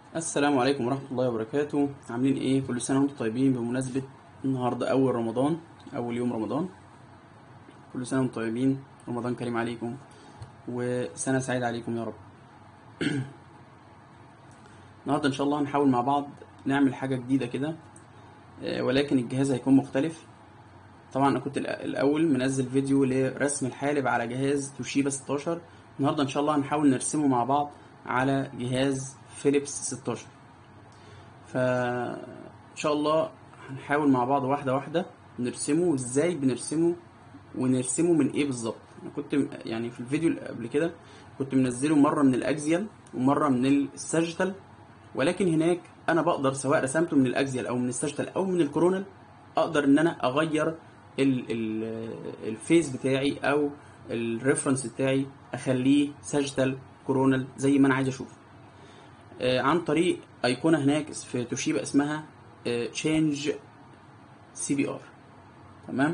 السلام عليكم ورحمة الله وبركاته عاملين ايه كل سنة وانتم طيبين بمناسبة النهاردة أول رمضان أول يوم رمضان كل سنة وانتم طيبين رمضان كريم عليكم وسنة سعيدة عليكم يا رب النهاردة إن شاء الله هنحاول مع بعض نعمل حاجة جديدة كده آه، ولكن الجهاز هيكون مختلف طبعا أنا كنت الأ- الأول منزل فيديو لرسم الحالب على جهاز توشيبا 16 النهاردة إن شاء الله هنحاول نرسمه مع بعض على جهاز فيليبس 16 فان شاء الله هنحاول مع بعض واحده واحده نرسمه وازاي بنرسمه ونرسمه من ايه بالظبط انا كنت م- يعني في الفيديو اللي قبل كده كنت منزله مره من الاكزيال ومره من الساجيتال ولكن هناك انا بقدر سواء رسمته من الاكزيال او من الساجيتال او من الكورونال اقدر ان انا اغير ال ال الفيس بتاعي او الريفرنس بتاعي اخليه ساجيتال كورونال زي ما انا عايز اشوفه آه، عن طريق ايقونه هناك في توشيبا اسمها تشينج سي بي ار تمام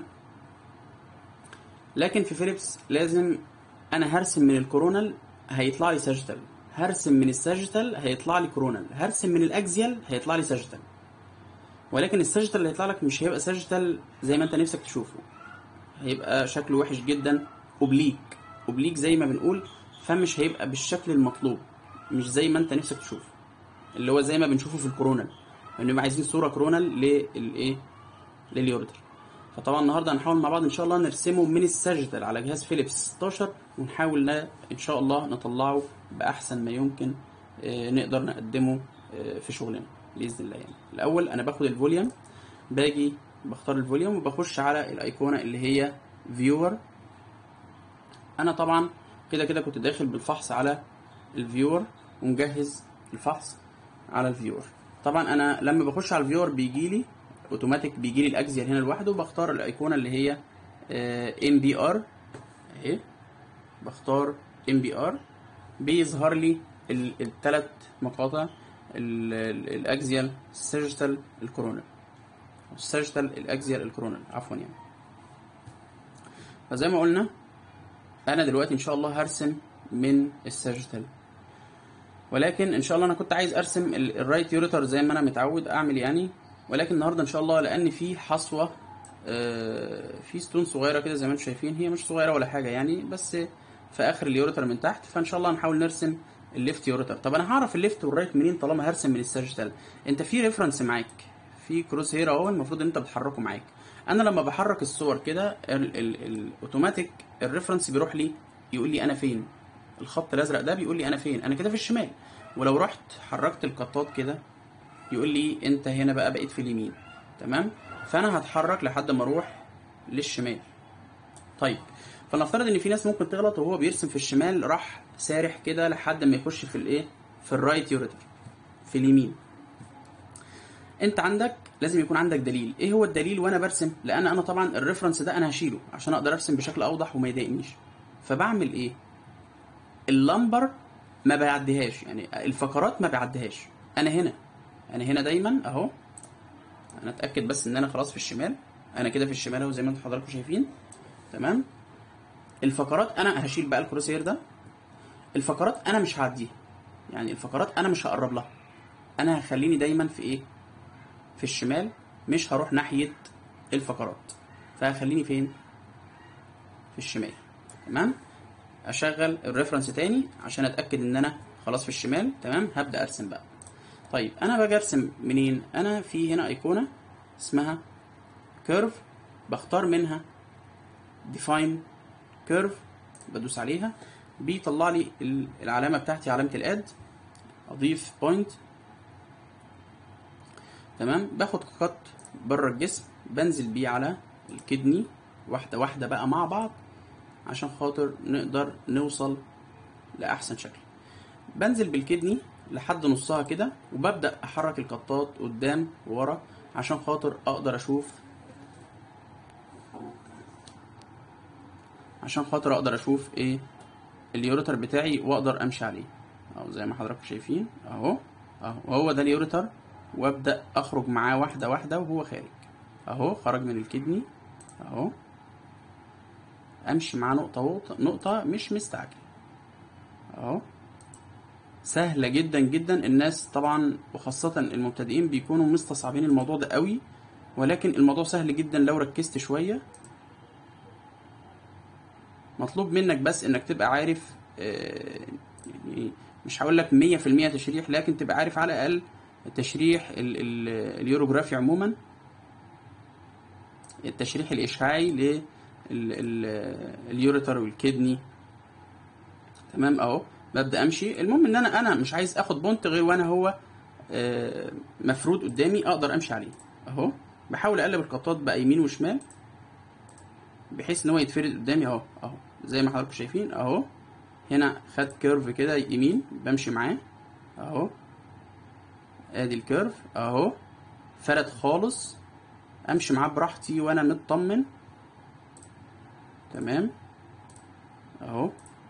لكن في فيليبس لازم انا هرسم من الكورونال هيطلع لي ساجيتال هرسم من الساجيتال هيطلع لي كورونال هرسم من الاكزيال هيطلع لي ساجيتال ولكن الساجيتال اللي هيطلع لك مش هيبقى ساجيتال زي ما انت نفسك تشوفه هيبقى شكله وحش جدا اوبليك اوبليك زي ما بنقول فمش هيبقى بالشكل المطلوب مش زي ما انت نفسك تشوفه اللي هو زي ما بنشوفه في الكورونال بنبقى عايزين صوره كورونال للايه لليورتر فطبعا النهارده هنحاول مع بعض ان شاء الله نرسمه من الساجيتال على جهاز فيليبس 16 ونحاول ن- ان شاء الله نطلعه باحسن ما يمكن آه، نقدر نقدمه آه، في شغلنا باذن الله يعني الاول انا باخد الفوليوم باجي بختار الفوليوم وبخش على الايقونه اللي هي فيور انا طبعا كده كده كنت داخل بالفحص على الفيور ومجهز الفحص على الفيور طبعا انا لما بخش على الفيور بيجي لي اوتوماتيك بيجي لي الاكزيال هنا لوحده وبختار الايقونه اللي هي ام بي ار اهي بختار ام بي ار بيظهر لي الثلاث مقاطع ال- ال- الاكزيال السيجيتال الكورونال السيجيتال الاكزيال الكورونال عفوا يعني فزي ما قلنا انا دلوقتي ان شاء الله هرسم من الساجيتال ولكن ان شاء الله انا كنت عايز ارسم ال- الرايت يوريتر زي ما انا متعود اعمل يعني ولكن النهارده ان شاء الله لان في حصوه آه، في ستون صغيره كده زي ما انتم شايفين هي مش صغيره ولا حاجه يعني بس في اخر اليوريتر من تحت فان شاء الله هنحاول نرسم الليفت يوريتر طب انا هعرف الليفت والرايت منين طالما هرسم من الساجيتال انت في ريفرنس معاك في كروس هير اهو المفروض ان انت بتحركه معاك انا لما بحرك الصور كده ال- ال- الاوتوماتيك الريفرنس بيروح لي يقول لي انا فين الخط الازرق ده بيقول لي انا فين انا كده في الشمال ولو رحت حركت القطات كده يقول لي انت هنا بقى بقيت في اليمين تمام فانا هتحرك لحد ما اروح للشمال طيب فلنفترض ان في ناس ممكن تغلط وهو بيرسم في الشمال راح سارح كده لحد ما يخش في الايه في الرايت يوريتر في اليمين انت عندك لازم يكون عندك دليل ايه هو الدليل وانا برسم لان انا طبعا الريفرنس ده انا هشيله عشان اقدر ارسم بشكل اوضح وما يضايقنيش فبعمل ايه اللمبر ما بيعديهاش يعني الفقرات ما بيعديهاش انا هنا انا هنا دايما اهو انا اتاكد بس ان انا خلاص في الشمال انا كده في الشمال اهو زي ما انتم حضراتكم شايفين تمام الفقرات انا هشيل بقى الكروسير ده الفقرات انا مش هعديها يعني الفقرات انا مش هقرب لها انا هخليني دايما في ايه في الشمال مش هروح ناحيه الفقرات فهخليني فين في الشمال تمام اشغل الريفرنس تاني عشان اتاكد ان انا خلاص في الشمال تمام هبدا ارسم بقى طيب انا باجي ارسم منين انا في هنا ايقونه اسمها كيرف بختار منها ديفاين كيرف بدوس عليها بيطلع لي ال- العلامه بتاعتي علامه الاد اضيف بوينت تمام باخد قط بره الجسم بنزل بيه على الكدني واحده واحده بقى مع بعض عشان خاطر نقدر نوصل لاحسن شكل بنزل بالكدني لحد نصها كده وببدا احرك القطات قدام وورا عشان خاطر اقدر اشوف عشان خاطر اقدر اشوف ايه اليوريتر بتاعي واقدر امشي عليه اهو زي ما حضراتكم شايفين اهو اهو هو ده اليوريتر وابدا اخرج معاه واحده واحده وهو خارج اهو خرج من الكدني اهو امشي معاه نقطه نقطه مش مستعجل اهو سهله جدا جدا الناس طبعا وخاصه المبتدئين بيكونوا مستصعبين الموضوع ده قوي ولكن الموضوع سهل جدا لو ركزت شويه مطلوب منك بس انك تبقى عارف آه، يعني مش هقول لك 100% تشريح لكن تبقى عارف على الاقل تشريح ال- ال- اليوروجرافي عموما التشريح الاشعاعي لليوريتر والكدني تمام اهو ببدا امشي المهم ان انا انا مش عايز اخد بونت غير وانا هو آه، مفرود قدامي اقدر امشي عليه اهو بحاول اقلب القطات بقى يمين وشمال بحيث ان هو يتفرد قدامي اهو اهو زي ما حضراتكم شايفين اهو هنا خد كيرف كده يمين بمشي معاه اهو ادي الكيرف اهو فرد خالص امشي معاه براحتي وانا مطمن تمام اهو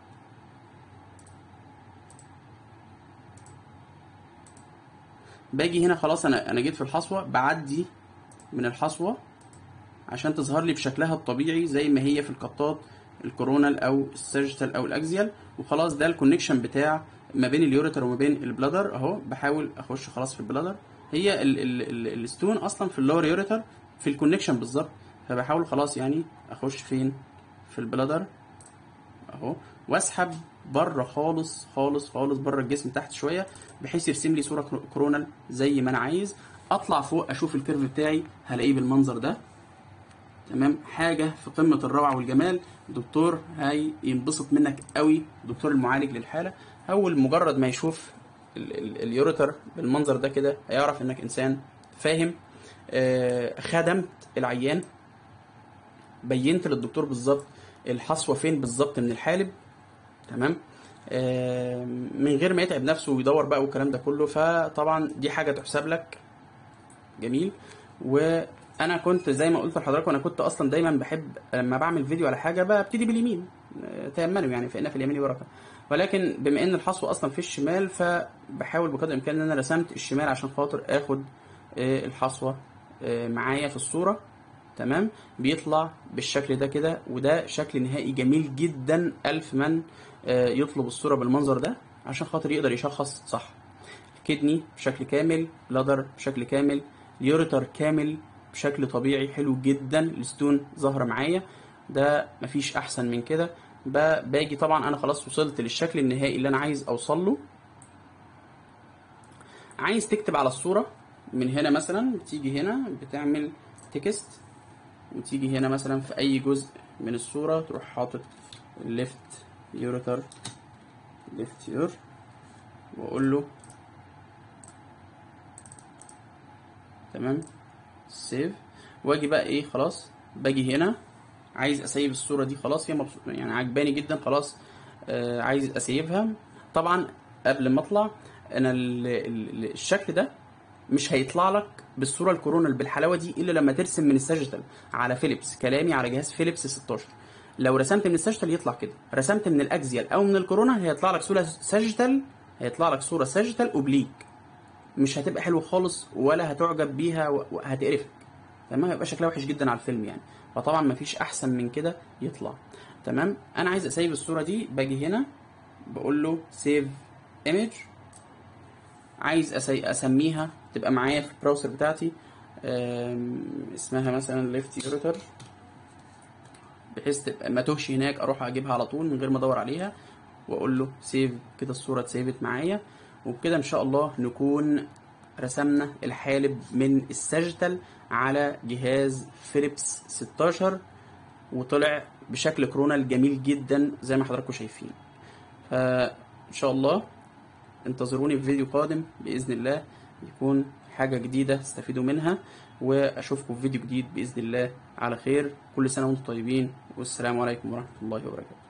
باجي هنا خلاص انا انا جيت في الحصوه بعدي من الحصوه عشان تظهر لي بشكلها الطبيعي زي ما هي في القطات الكورونال او الساجيتال او الاكزيال وخلاص ده الكونكشن بتاع ما بين اليوريتر وما بين البلادر اهو بحاول اخش خلاص في البلادر هي ال ال ال الستون اصلا في اللور يوريتر في الكونكشن بالظبط فبحاول خلاص يعني اخش فين في البلادر اهو واسحب بره خالص خالص خالص بره الجسم تحت شويه بحيث يرسم لي صوره كرو- كورونال زي ما انا عايز اطلع فوق اشوف الكيرف بتاعي هلاقيه بالمنظر ده تمام حاجه في قمه الروعه والجمال دكتور هينبسط منك قوي دكتور المعالج للحاله اول مجرد ما يشوف ال- ال- اليوريتر بالمنظر ده كده هيعرف انك انسان فاهم آه، خدمت العيان بينت للدكتور بالظبط الحصوه فين بالظبط من الحالب تمام آه، من غير ما يتعب نفسه ويدور بقى والكلام ده كله فطبعا دي حاجه تحسب لك جميل وانا كنت زي ما قلت لحضراتكم انا كنت اصلا دايما بحب لما بعمل فيديو على حاجه ببتدي باليمين آه، تيمنوا يعني فان في اليمين بركه ولكن بما ان الحصوه اصلا في الشمال فبحاول بقدر الامكان ان انا رسمت الشمال عشان خاطر اخد آه، الحصوه آه، معايا في الصوره تمام بيطلع بالشكل ده كده وده شكل نهائي جميل جدا الف من آه، يطلب الصوره بالمنظر ده عشان خاطر يقدر يشخص صح كدني بشكل كامل بلادر بشكل كامل اليوريتر كامل بشكل طبيعي حلو جدا الستون ظاهره معايا ده مفيش احسن من كده ب- باجي طبعا انا خلاص وصلت للشكل النهائي اللي انا عايز اوصل له عايز تكتب على الصوره من هنا مثلا بتيجي هنا بتعمل تكست وتيجي هنا مثلا في اي جزء من الصوره تروح حاطط ليفت يوريتر ليفت يور واقول له تمام سيف واجي بقى ايه خلاص باجي هنا عايز اسيب الصوره دي خلاص هي مبسوط يعني عجباني جدا خلاص آه عايز اسيبها طبعا قبل ما اطلع انا ال- ال- الشكل ده مش هيطلع لك بالصوره الكورونال بالحلاوه دي الا لما ترسم من الساجيتال على فيليبس كلامي على جهاز فيليبس 16 لو رسمت من الساجيتال يطلع كده رسمت من الاكزيال او من الكورونا هيطلع لك صوره ساجيتال هيطلع لك صوره ساجيتال اوبليك مش هتبقى حلوه خالص ولا هتعجب بيها و- وهتقرفك تمام هيبقى شكلها وحش جدا على الفيلم يعني فطبعا مفيش احسن من كده يطلع تمام انا عايز اسيب الصوره دي باجي هنا بقول له سيف ايمج عايز أسي... اسميها تبقى معايا في البراوسر بتاعتي أم... اسمها مثلا ليفت يوريتر بحيث تبقى ما توهش هناك اروح اجيبها على طول من غير ما ادور عليها واقول له سيف كده الصوره اتسيبت معايا وبكده ان شاء الله نكون رسمنا الحالب من الساجيتال على جهاز فيليبس 16 وطلع بشكل كرونال جميل جدا زي ما حضراتكم شايفين فان شاء الله انتظروني في فيديو قادم باذن الله يكون حاجه جديده تستفيدوا منها واشوفكم في فيديو جديد باذن الله على خير كل سنه وانتم طيبين والسلام عليكم ورحمه الله وبركاته